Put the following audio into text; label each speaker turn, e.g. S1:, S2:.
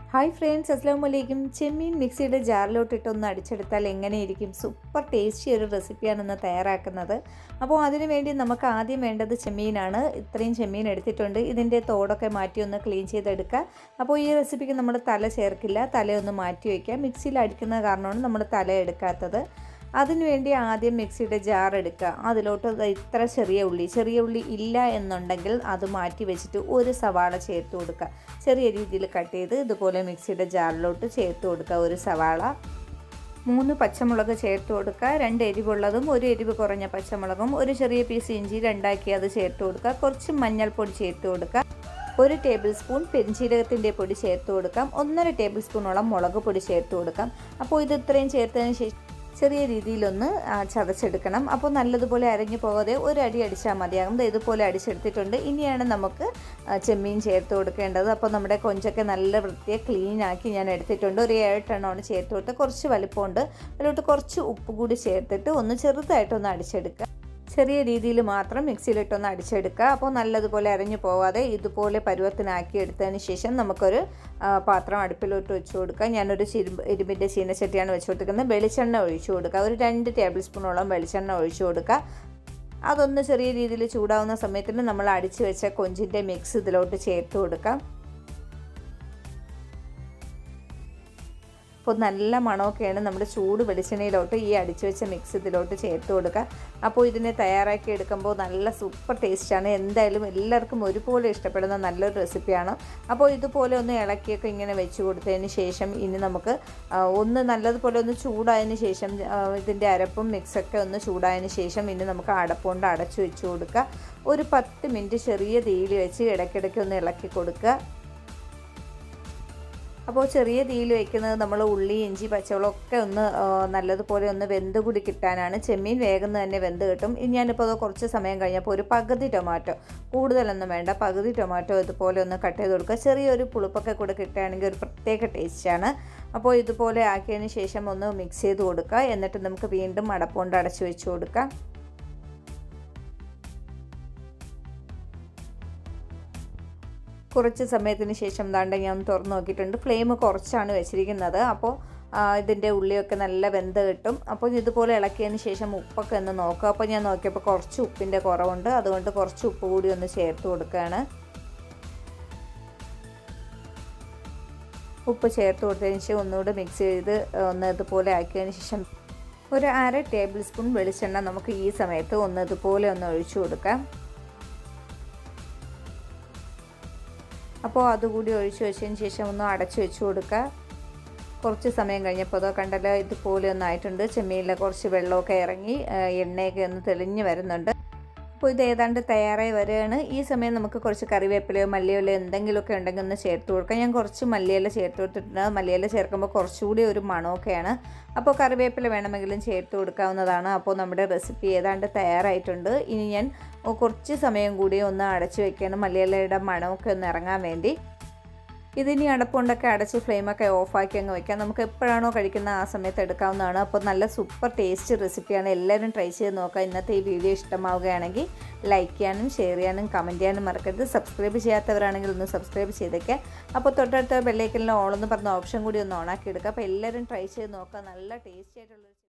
S1: hi friends അസ്സാം വലൈക്കും ചെമ്മീൻ മിക്സിയുടെ ജാറിലോട്ടിട്ട് ഒന്ന് അടിച്ചെടുത്താൽ എങ്ങനെയിരിക്കും സൂപ്പർ ടേസ്റ്റി ഒരു റെസിപ്പിയാണ് ഇന്ന് തയ്യാറാക്കുന്നത് അപ്പോൾ അതിന് വേണ്ടി നമുക്ക് ആദ്യം വേണ്ടത് ചെമ്മീനാണ് ഇത്രയും ചെമ്മീൻ എടുത്തിട്ടുണ്ട് ഇതിൻ്റെ തോടൊക്കെ മാറ്റി ഒന്ന് ക്ലീൻ ചെയ്തെടുക്കുക അപ്പോൾ ഈ റെസിപ്പിക്ക് നമ്മൾ തല ചേർക്കില്ല തലയൊന്ന് മാറ്റി വയ്ക്കുക മിക്സിയിൽ അടിക്കുന്ന കാരണമാണ് നമ്മൾ തല എടുക്കാത്തത് അതിനുവേണ്ടി ആദ്യം മിക്സിയുടെ ജാർ എടുക്കുക അതിലോട്ട് ഇത്ര ചെറിയ ഉള്ളി ചെറിയ ഉള്ളി ഇല്ല എന്നുണ്ടെങ്കിൽ അത് മാറ്റി വെച്ചിട്ട് ഒരു സവാള ചേർത്ത് കൊടുക്കുക ചെറിയ രീതിയിൽ കട്ട് ചെയ്ത് ഇതുപോലെ മിക്സിയുടെ ജാറിലോട്ട് ചേർത്ത് കൊടുക്കുക ഒരു സവാള മൂന്ന് പച്ചമുളക് ചേർത്ത് കൊടുക്കുക രണ്ട് എരിവുള്ളതും ഒരു എരിവ് കുറഞ്ഞ പച്ചമുളകും ഒരു ചെറിയ പീസ് ഇഞ്ചി രണ്ടാക്കി അത് ചേർത്ത് കൊടുക്കുക കുറച്ച് മഞ്ഞൾപ്പൊടി ചേർത്ത് കൊടുക്കുക ഒരു ടേബിൾ സ്പൂൺ പെരിഞ്ചീരകത്തിൻ്റെ പൊടി ചേർത്ത് കൊടുക്കാം ഒന്നര ടേബിൾ സ്പൂണോളം മുളക് പൊടി ചേർത്ത് കൊടുക്കാം അപ്പോൾ ഇത് ഇത്രയും ചേർത്തതിന് ശേഷം ചെറിയ രീതിയിലൊന്ന് ചതച്ചെടുക്കണം അപ്പോൾ നല്ലതുപോലെ അരഞ്ഞു പോകാതെ ഒരു അടി അടിച്ചാൽ മതിയാകും ഇതുപോലെ അടിച്ചെടുത്തിട്ടുണ്ട് ഇനിയാണ് നമുക്ക് ചെമ്മീൻ ചേർത്ത് കൊടുക്കേണ്ടത് അപ്പോൾ നമ്മുടെ കൊഞ്ചൊക്കെ നല്ല വൃത്തിയെ ക്ലീൻ ആക്കി ഞാൻ എടുത്തിട്ടുണ്ട് ഒരു ഏഴെട്ടെണ്ണമാണ് ചേർത്ത് കൊടുത്ത് കുറച്ച് വലിപ്പമുണ്ട് അതിലോട്ട് കുറച്ച് ഉപ്പ് കൂടി ചേർത്തിട്ട് ഒന്ന് ചെറുതായിട്ടൊന്ന് അടിച്ചെടുക്കുക ചെറിയ രീതിയിൽ മാത്രം മിക്സിയിലിട്ടൊന്ന് അടിച്ചെടുക്കുക അപ്പോൾ നല്ലതുപോലെ അരഞ്ഞു പോവാതെ ഇതുപോലെ പരുവത്തിനാക്കി എടുത്തതിന് ശേഷം നമുക്കൊരു പാത്രം അടുപ്പിലോട്ട് വെച്ച് കൊടുക്കുക ഞാനൊരു ചിരുമ്പ് ഇരുമ്പിൻ്റെ ചീനച്ചട്ടിയാണ് വെച്ച് കൊടുക്കുന്നത് വെളിച്ചെണ്ണ ഒഴിച്ചു കൊടുക്കുക ഒരു രണ്ട് ടേബിൾ സ്പൂണോളം വെളിച്ചെണ്ണ ഒഴിച്ചു കൊടുക്കുക അതൊന്ന് ചെറിയ രീതിയിൽ ചൂടാവുന്ന സമയത്തിന് നമ്മൾ അടിച്ചു വെച്ച കൊഞ്ചിൻ്റെ മിക്സ് ഇതിലോട്ട് ചേർത്ത് കൊടുക്കാം അപ്പോൾ നല്ല മണമൊക്കെയാണ് നമ്മുടെ ചൂട് വെളിച്ചെണ്ണയിലോട്ട് ഈ അടിച്ചു വെച്ച മിക്സ് ഇതിലോട്ട് ചേർത്ത് കൊടുക്കുക അപ്പോൾ ഇതിനെ തയ്യാറാക്കി എടുക്കുമ്പോൾ നല്ല സൂപ്പർ ടേസ്റ്റാണ് എന്തായാലും എല്ലാവർക്കും ഒരുപോലെ ഇഷ്ടപ്പെടുന്ന നല്ലൊരു റെസിപ്പിയാണ് അപ്പോൾ ഇതുപോലെ ഒന്ന് ഇളക്കിയൊക്കെ ഇങ്ങനെ വെച്ച് കൊടുത്തതിന് ശേഷം ഇനി നമുക്ക് ഒന്ന് നല്ലതുപോലെ ഒന്ന് ചൂടായതിന് ശേഷം ഇതിൻ്റെ അരപ്പും മിക്സൊക്കെ ഒന്ന് ചൂടായതിന് ശേഷം ഇനി നമുക്ക് അടപ്പുകൊണ്ട് അടച്ചു വെച്ച് കൊടുക്കുക ഒരു പത്ത് മിനിറ്റ് ചെറിയ തീയിൽ വെച്ച് ഇടയ്ക്കിടയ്ക്ക് ഒന്ന് ഇളക്കി കൊടുക്കുക അപ്പോൾ ചെറിയ തീയിൽ വയ്ക്കുന്നത് നമ്മൾ ഉള്ളി ഇഞ്ചി പച്ചവളമൊക്കെ ഒന്ന് നല്ലതുപോലെ ഒന്ന് വെന്ത് കൂടി കിട്ടാനാണ് ചെമ്മീൻ വേഗം തന്നെ വെന്ത് കിട്ടും ഞാനിപ്പോൾ കുറച്ച് സമയം കഴിഞ്ഞപ്പോൾ ഒരു പകുതി ടൊമാറ്റോ കൂടുതലൊന്നും വേണ്ട പകുതി ടൊമാറ്റോ ഇതുപോലെ ഒന്ന് കട്ട് ചെയ്ത് കൊടുക്കുക ചെറിയൊരു പുളിപ്പൊക്കെ കൂടെ കിട്ടുകയാണെങ്കിൽ ഒരു പ്രത്യേക ടേസ്റ്റാണ് അപ്പോൾ ഇതുപോലെ ആക്കിയതിന് ശേഷം ഒന്ന് മിക്സ് ചെയ്ത് കൊടുക്കുക എന്നിട്ട് നമുക്ക് വീണ്ടും അടപ്പുകൊണ്ട് അടച്ചു വെച്ച് കൊടുക്കാം കുറച്ച് സമയത്തിന് ശേഷം ദാണ്ട ഞാൻ തുറന്ന് നോക്കിയിട്ടുണ്ട് ഫ്ലെയിം കുറച്ചാണ് വെച്ചിരിക്കുന്നത് അപ്പോൾ ഇതിൻ്റെ ഉള്ളിയൊക്കെ നല്ല വെന്ത് കിട്ടും അപ്പോൾ ഇതുപോലെ ഇളക്കിയതിന് ശേഷം ഉപ്പൊക്കെ ഒന്ന് നോക്കുക അപ്പോൾ ഞാൻ നോക്കിയപ്പോൾ കുറച്ച് ഉപ്പിൻ്റെ കുറവുണ്ട് അതുകൊണ്ട് കുറച്ച് ഉപ്പ് കൂടി ഒന്ന് ചേർത്ത് കൊടുക്കുകയാണ് ഉപ്പ് ചേർത്ത് കൊടുത്തതിന് ശേഷം ഒന്നുകൂടെ മിക്സ് ചെയ്ത് ഒന്ന് ഇതുപോലെ ആക്കിയതിന് ശേഷം ഒരു അര ടേബിൾ സ്പൂൺ വെളിച്ചെണ്ണ നമുക്ക് ഈ സമയത്ത് ഒന്ന് ഇതുപോലെ ഒന്ന് ഒഴിച്ചു കൊടുക്കാം അപ്പോൾ അതുകൂടി ഒഴിച്ചു വെച്ചതിന് ശേഷം ഒന്ന് അടച്ചു വെച്ച് കൊടുക്കുക കുറച്ച് സമയം കഴിഞ്ഞപ്പോൾ അതോ കണ്ടല്ലോ ഇതുപോലെ ഒന്നായിട്ടുണ്ട് ചെമ്മീനിലെ കുറച്ച് വെള്ളമൊക്കെ ഇറങ്ങി എണ്ണയൊക്കെ ഒന്ന് തെളിഞ്ഞ് വരുന്നുണ്ട് അപ്പോൾ ഇത് ഏതാണ്ട് തയ്യാറായി വരികയാണ് ഈ സമയം നമുക്ക് കുറച്ച് കറിവേപ്പിലയോ മല്ലിയിലയോ എന്തെങ്കിലുമൊക്കെ ഉണ്ടെങ്കിൽ ഒന്ന് ചേർത്ത് കൊടുക്കാം ഞാൻ കുറച്ച് മല്ലിയില ചേർത്ത് കൊടുത്തിട്ടുണ്ട് മല്ലിയില ചേർക്കുമ്പോൾ കുറച്ചുകൂടി ഒരു മണമൊക്കെയാണ് അപ്പോൾ കറിവേപ്പില വേണമെങ്കിലും ചേർത്ത് കൊടുക്കാവുന്നതാണ് അപ്പോൾ നമ്മുടെ റെസിപ്പി ഏതാണ്ട് തയ്യാറായിട്ടുണ്ട് ഇനി ഞാൻ കുറച്ച് സമയം കൂടി ഒന്ന് അടച്ചു വെക്കണം മല്ലിയിലയുടെ മണമൊക്കെ ഒന്ന് ഇറങ്ങാൻ വേണ്ടി ഇതിനി അടപ്പുണ്ടൊക്കെ അടച്ച് ഫ്ലെയിമൊക്കെ ഓഫാക്കി അങ്ങ് വെക്കാം നമുക്ക് എപ്പോഴാണോ കഴിക്കുന്ന ആ സമയത്ത് എടുക്കാവുന്നതാണ് അപ്പോൾ നല്ല സൂപ്പർ ടേസ്റ്റ് റെസിപ്പിയാണ് എല്ലാവരും ട്രൈ ചെയ്ത് നോക്കുക ഇന്നത്തെ ഈ വീഡിയോ ഇഷ്ടമാവുകയാണെങ്കിൽ ലൈക്ക് ചെയ്യാനും ഷെയർ ചെയ്യാനും കമൻറ്റ് ചെയ്യാനും മറക്കരുത് സബ്സ്ക്രൈബ് ചെയ്യാത്തവരാണെങ്കിൽ ഒന്ന് സബ്സ്ക്രൈബ് ചെയ്തേക്കുക അപ്പോൾ തൊട്ടടുത്ത ബെല്ലൈക്കലിൽ ഓളെന്ന് പറഞ്ഞ ഓപ്ഷൻ കൂടി ഒന്ന് ഓണാക്കി എടുക്കുക അപ്പോൾ എല്ലാവരും ട്രൈ ചെയ്ത് നോക്കുക നല്ല ടേസ്റ്റി ആയിട്ടുള്ള